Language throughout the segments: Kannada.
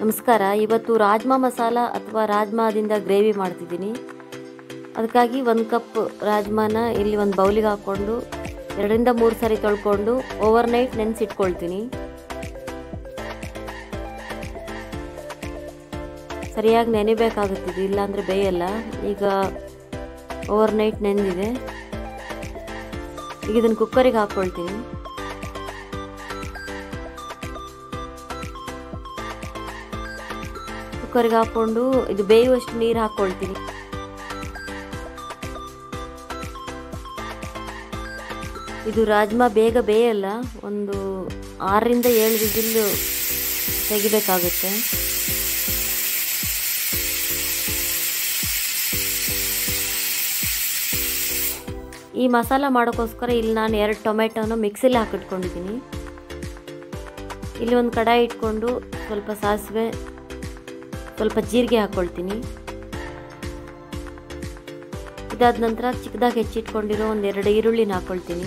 ನಮಸ್ಕಾರ ಇವತ್ತು ರಾಜ್ಮಾ ಮಸಾಲ ಅಥವಾ ರಾಜ್ಮಾದಿಂದ ಗ್ರೇವಿ ಮಾಡ್ತಿದ್ದೀನಿ ಅದಕ್ಕಾಗಿ ಒಂದು ಕಪ್ ರಾಜ್ಮಾನ ಇಲ್ಲಿ ಒಂದು ಬೌಲಿಗೆ ಹಾಕ್ಕೊಂಡು ಎರಡರಿಂದ ಮೂರು ಸಾರಿ ತೊಳ್ಕೊಂಡು ಓವರ್ ನೈಟ್ ನೆನೆಸಿಟ್ಕೊಳ್ತೀನಿ ಸರಿಯಾಗಿ ನೆನೆಬೇಕಾಗುತ್ತಿದೆ ಇಲ್ಲಾಂದರೆ ಬೇಯಲ್ಲ ಈಗ ಓವರ್ ನೈಟ್ ನೆನೆದಿದೆ ಈಗ ಇದನ್ನು ಕುಕ್ಕರಿಗೆ ಹಾಕ್ಕೊಳ್ತೀನಿ ಕುಕ್ಕರ್ಗೆ ಹಾಕ್ಕೊಂಡು ಇದು ಬೇಯುವಷ್ಟು ನೀರು ಹಾಕ್ಕೊಳ್ತೀನಿ ಇದು ರಾಜ್ಮಾ ಬೇಗ ಬೇಯಲ್ಲ ಒಂದು ಆರರಿಂದ ಏಳು ವಿಜಿಲ್ ತೆಗಿಬೇಕಾಗುತ್ತೆ ಈ ಮಸಾಲ ಮಾಡೋಕ್ಕೋಸ್ಕರ ಇಲ್ಲಿ ನಾನು ಎರಡು ಟೊಮೆಟೊನ ಮಿಕ್ಸಿಲಿ ಹಾಕಿಟ್ಕೊಂಡಿದ್ದೀನಿ ಇಲ್ಲಿ ಒಂದು ಕಡಾಯಿ ಇಟ್ಕೊಂಡು ಸ್ವಲ್ಪ ಸಾಸಿವೆ ಸ್ವಲ್ಪ ಜೀರಿಗೆ ಹಾಕ್ಕೊಳ್ತೀನಿ ಇದಾದ ನಂತರ ಚಿಕ್ಕದಾಗಿ ಹೆಚ್ಚಿಟ್ಕೊಂಡಿರೋ ಒಂದು ಎರಡು ಈರುಳ್ಳಿನ ಹಾಕ್ಕೊಳ್ತೀನಿ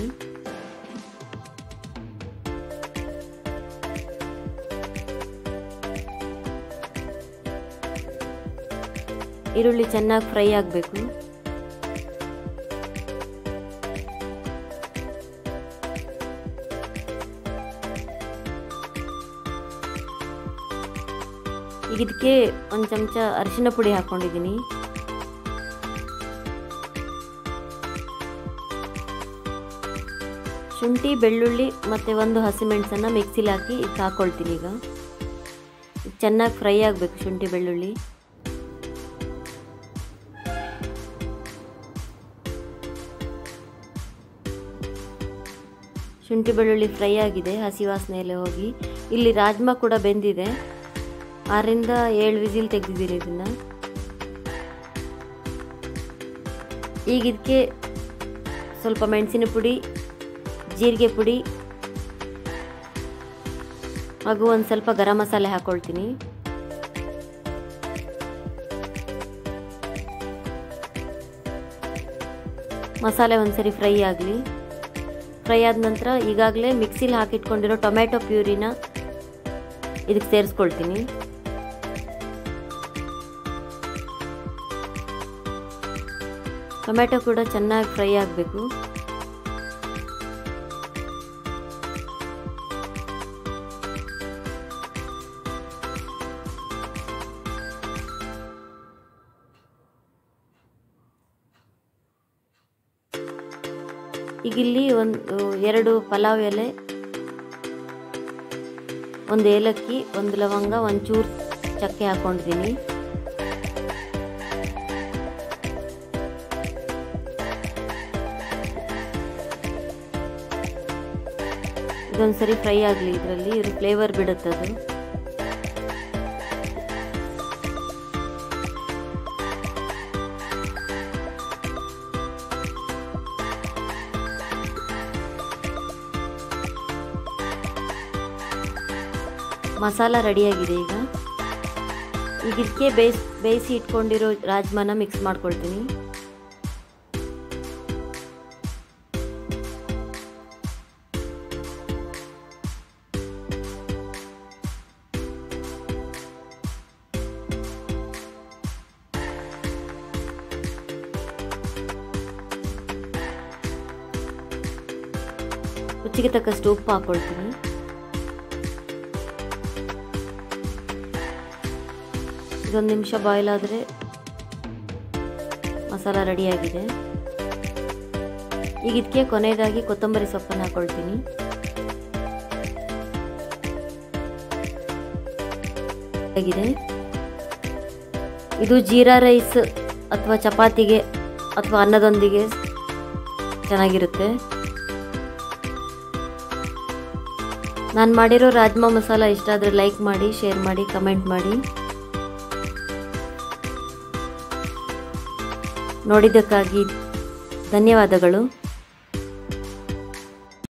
ಈರುಳ್ಳಿ ಚೆನ್ನಾಗಿ ಫ್ರೈ ಆಗಬೇಕು ಈಗ ಇದಕ್ಕೆ ಒಂದು ಚಮಚ ಅರಿಶಿನ ಪುಡಿ ಹಾಕ್ಕೊಂಡಿದ್ದೀನಿ ಶುಂಠಿ ಬೆಳ್ಳುಳ್ಳಿ ಮತ್ತು ಒಂದು ಹಸಿಮೆಣಸನ್ನು ಮಿಕ್ಸಿಲಿ ಹಾಕಿ ಇದಕ್ಕೆ ಹಾಕ್ಕೊಳ್ತೀನಿ ಈಗ ಚೆನ್ನಾಗಿ ಫ್ರೈ ಆಗಬೇಕು ಶುಂಠಿ ಬೆಳ್ಳುಳ್ಳಿ ಶುಂಠಿ ಬೆಳ್ಳುಳ್ಳಿ ಫ್ರೈ ಆಗಿದೆ ಹಸಿ ವಾಸನೆ ಎಲ್ಲ ಹೋಗಿ ಇಲ್ಲಿ ರಾಜ್ಮಾ ಕೂಡ ಬೆಂದಿದೆ ಆರರಿಂದ ಏಳು ವಿಸಿಲ್ ತೆಗೆದಿದ್ದೀನಿ ಇದನ್ನು ಈಗ ಇದಕ್ಕೆ ಸ್ವಲ್ಪ ಮೆಣಸಿನ ಪುಡಿ ಜೀರಿಗೆ ಪುಡಿ ಹಾಗೂ ಒಂದು ಸ್ವಲ್ಪ ಗರಂ ಮಸಾಲೆ ಹಾಕ್ಕೊಳ್ತೀನಿ ಮಸಾಲೆ ಒಂದ್ಸರಿ ಫ್ರೈ ಆಗಲಿ ಫ್ರೈ ಆದ ನಂತರ ಈಗಾಗಲೇ ಮಿಕ್ಸಿಲಿ ಹಾಕಿಟ್ಕೊಂಡಿರೋ ಟೊಮ್ಯಾಟೊ ಪ್ಯೂರಿನ ಇದಕ್ಕೆ ಸೇರಿಸ್ಕೊಳ್ತೀನಿ ಟೊಮ್ಯಾಟೊ ಕೂಡ ಚೆನ್ನಾಗಿ ಫ್ರೈ ಆಗಬೇಕು ಈಗ ಇಲ್ಲಿ ಒಂದು ಎರಡು ಪಲಾವ್ ಎಲೆ ಒಂದು ಏಲಕ್ಕಿ ಒಂದು ಲವಂಗ ಒಂದು ಚೂರು ಚಕ್ಕೆ ಹಾಕ್ಕೊಂಡಿದ್ದೀನಿ ಇದೊಂದು ಸರಿ ಫ್ರೈ ಆಗಲಿ ಇದರಲ್ಲಿ ಇದ್ರ ಫ್ಲೇವರ್ ಬಿಡುತ್ತೆ ಅದು ಮಸಾಲ ರೆಡಿಯಾಗಿದೆ ಈಗ ಈಗ ಇದಕ್ಕೆ ಬೇಯಿಸ್ ಬೇಯಿಸಿ ಇಟ್ಕೊಂಡಿರೋ ರಾಜ್ಮಾನ ಮಿಕ್ಸ್ ಮಾಡ್ಕೊಳ್ತೀನಿ ರುಚಿಗೆ ತಕ್ಕಷ್ಟು ಉಪ್ಪು ಹಾಕ್ಕೊಳ್ತೀನಿ ಇದೊಂದು ನಿಮಿಷ ಬಾಯ್ಲ್ ಆದರೆ ಮಸಾಲ ರೆಡಿಯಾಗಿದೆ ಈಗ ಇದಕ್ಕೆ ಕೊನೆಯದಾಗಿ ಕೊತ್ತಂಬರಿ ಸೊಪ್ಪನ್ನು ಹಾಕ್ಕೊಳ್ತೀನಿ ಆಗಿದೆ ಇದು ಜೀರಾ ರೈಸ್ ಅಥವಾ ಚಪಾತಿಗೆ ಅಥವಾ ಅನ್ನದೊಂದಿಗೆ ಚೆನ್ನಾಗಿರುತ್ತೆ ನಾನು ಮಾಡಿರೋ ರಾಜ್ಮಾ ಮಸಾಲ ಇಷ್ಟ ಆದರೆ ಲೈಕ್ ಮಾಡಿ ಶೇರ್ ಮಾಡಿ ಕಮೆಂಟ್ ಮಾಡಿ ನೋಡಿದ್ದಕ್ಕಾಗಿ ಧನ್ಯವಾದಗಳು